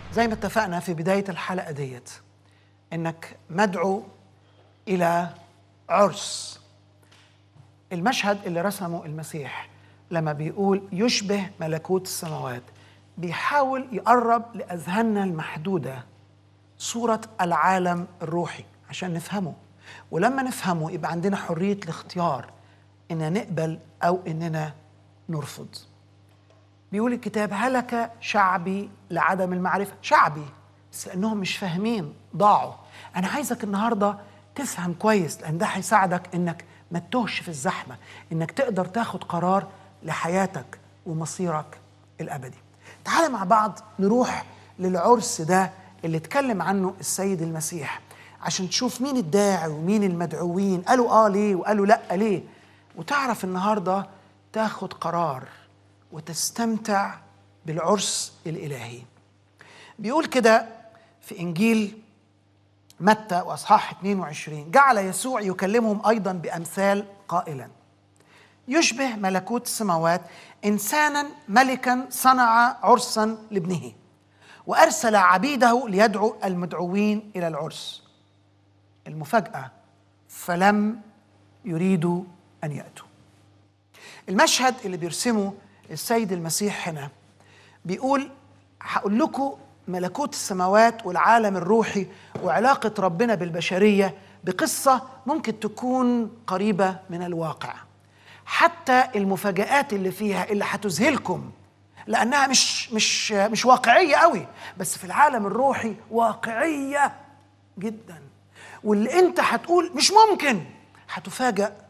زي ما اتفقنا في بداية الحلقة ديت إنك مدعو إلى عرس المشهد اللي رسمه المسيح لما بيقول يشبه ملكوت السماوات بيحاول يقرب لأذهاننا المحدودة صورة العالم الروحي عشان نفهمه ولما نفهمه يبقى عندنا حرية الاختيار إننا نقبل أو إننا نرفض بيقول الكتاب هلك شعبي لعدم المعرفة شعبي بس لأنهم مش فاهمين ضاعوا أنا عايزك النهاردة تفهم كويس لأن ده هيساعدك إنك ما تتوهش في الزحمة إنك تقدر تاخد قرار لحياتك ومصيرك الأبدي تعال مع بعض نروح للعرس ده اللي اتكلم عنه السيد المسيح عشان تشوف مين الداعي ومين المدعوين قالوا اه ليه وقالوا لا ليه وتعرف النهارده تاخد قرار وتستمتع بالعرس الالهي بيقول كده في انجيل متى واصحاح 22 جعل يسوع يكلمهم ايضا بامثال قائلا يشبه ملكوت السماوات انسانا ملكا صنع عرسا لابنه وارسل عبيده ليدعو المدعوين الى العرس المفاجاه فلم يريدوا ان ياتوا المشهد اللي بيرسمه السيد المسيح هنا بيقول هقول لكم ملكوت السماوات والعالم الروحي وعلاقه ربنا بالبشريه بقصه ممكن تكون قريبه من الواقع حتى المفاجآت اللي فيها اللي هتذهلكم لأنها مش مش مش واقعية قوي بس في العالم الروحي واقعية جدا واللي أنت هتقول مش ممكن هتفاجأ